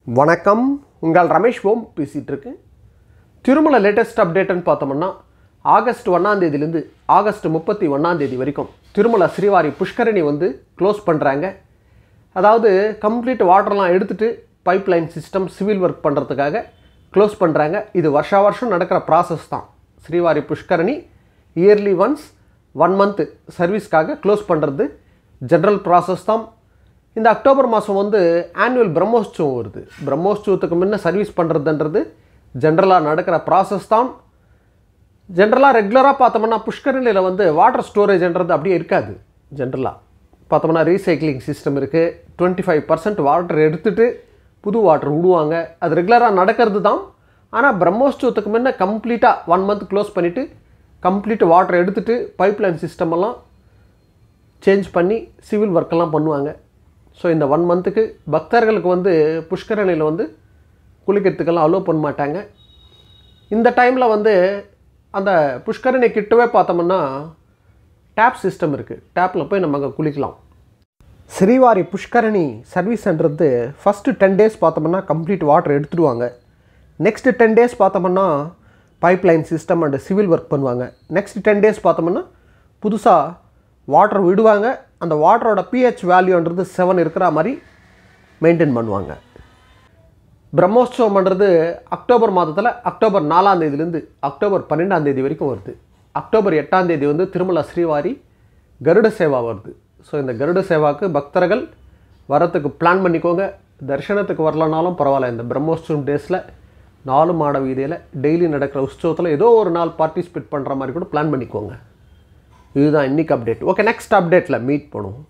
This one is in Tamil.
வணக்கம் உங்கள் ரமேஷ் ஓம் பேசிகிட்டு இருக்கேன் திருமலை லேட்டஸ்ட் அப்டேட்டுன்னு பார்த்தோம்னா ஆகஸ்ட் ஒன்றாந்தேதியிலேருந்து ஆகஸ்ட் முப்பத்தி ஒன்றாந்தேதி வரைக்கும் திருமலை ஸ்ரீவாரி புஷ்கரணி வந்து க்ளோஸ் பண்ணுறாங்க அதாவது கம்ப்ளீட் வாட்டர்லாம் எடுத்துகிட்டு பைப்லைன் சிஸ்டம் சிவில் ஒர்க் பண்ணுறதுக்காக க்ளோஸ் பண்ணுறாங்க இது வருஷா வருஷம் நடக்கிற ப்ராசஸ் தான் Srivari Pushkarani yearly once one month சர்வீஸ்க்காக க்ளோஸ் பண்ணுறது ஜென்ரல் ப்ராசஸ் தான் இந்த அக்டோபர் மாதம் வந்து ஆனுவல் பிரம்மோற்சவம் வருது பிரம்மோற்சவத்துக்கு முன்ன சர்வீஸ் பண்ணுறதுன்றது ஜென்ரலாக நடக்கிற ப்ராசஸ் தான் ஜென்ரலாக ரெகுலராக பார்த்தோம்னா புஷ்கரணியில் வந்து வாட்டர் ஸ்டோரேஜ்ன்றது அப்படியே இருக்காது ஜென்ரலாக பார்த்தோம்னா ரீசைக்ளிங் சிஸ்டம் இருக்குது டுவெண்ட்டி ஃபைவ் பர்சன்ட் வாட்டர் எடுத்துகிட்டு புது வாட்டர் விடுவாங்க அது ரெகுலராக நடக்கிறது தான் ஆனால் பிரம்மோற்சவத்துக்கு முன்ன கம்ப்ளீட்டாக ஒன் மந்த் க்ளோஸ் பண்ணிவிட்டு கம்ப்ளீட் வாட்டர் எடுத்துகிட்டு பைப்லைன் சிஸ்டம் எல்லாம் சேஞ்ச் பண்ணி சிவில் ஒர்க்கெல்லாம் பண்ணுவாங்க ஸோ இந்த ஒன் மந்த்துக்கு பக்தர்களுக்கு வந்து புஷ்கரணியில் வந்து குளிக்கிறதுக்கெல்லாம் அலோவ் பண்ண மாட்டாங்க இந்த டைமில் வந்து அந்த புஷ்கரணி கிட்டவே பார்த்தோம்னா டேப் சிஸ்டம் இருக்குது டேப்பில் போய் நம்ம அங்கே குளிக்கலாம் ஸ்ரீவாரி புஷ்கரணி சர்வீஸ்ன்றது ஃபஸ்ட்டு டென் டேஸ் பார்த்தோம்னா கம்ப்ளீட் வாட்டர் எடுத்துடுவாங்க நெக்ஸ்ட்டு டென் டேஸ் பார்த்தோம்னா pipeline system and civil work பண்ணுவாங்க நெக்ஸ்ட் டென் டேஸ் பார்த்தோம்னா புதுசாக வாட்டர் விடுவாங்க அந்த வாட்டரோட பிஹெச் வேல்யூன்றது செவன் இருக்கிற மாதிரி மெயின்டைன் பண்ணுவாங்க பிரம்மோற்சவம்ன்றது அக்டோபர் மாதத்தில் அக்டோபர் நாலாம் தேதியிலேருந்து அக்டோபர் பன்னெண்டாம் தேதி வரைக்கும் வருது அக்டோபர் எட்டாம் தேதி வந்து திருமலா ஸ்ரீவாரி கருட சேவா வருது ஸோ இந்த கருட சேவாவுக்கு பக்தர்கள் வரத்துக்கு பிளான் பண்ணிக்கோங்க தரிசனத்துக்கு வரலனாலும் பரவாயில்ல இந்த பிரம்மோற்சவம் டேஸில் நாலு மாட வீதியில் டெய்லி நடக்கிற உற்சவத்தில் ஏதோ ஒரு நாள் பார்ட்டிசிபேட் பண்ணுற மாதிரி கூட பிளான் பண்ணிக்கோங்க இதுதான் இன்றைக்கி அப்டேட் ஓகே நெக்ஸ்ட் அப்டேட்டில் மீட் பண்ணுவோம்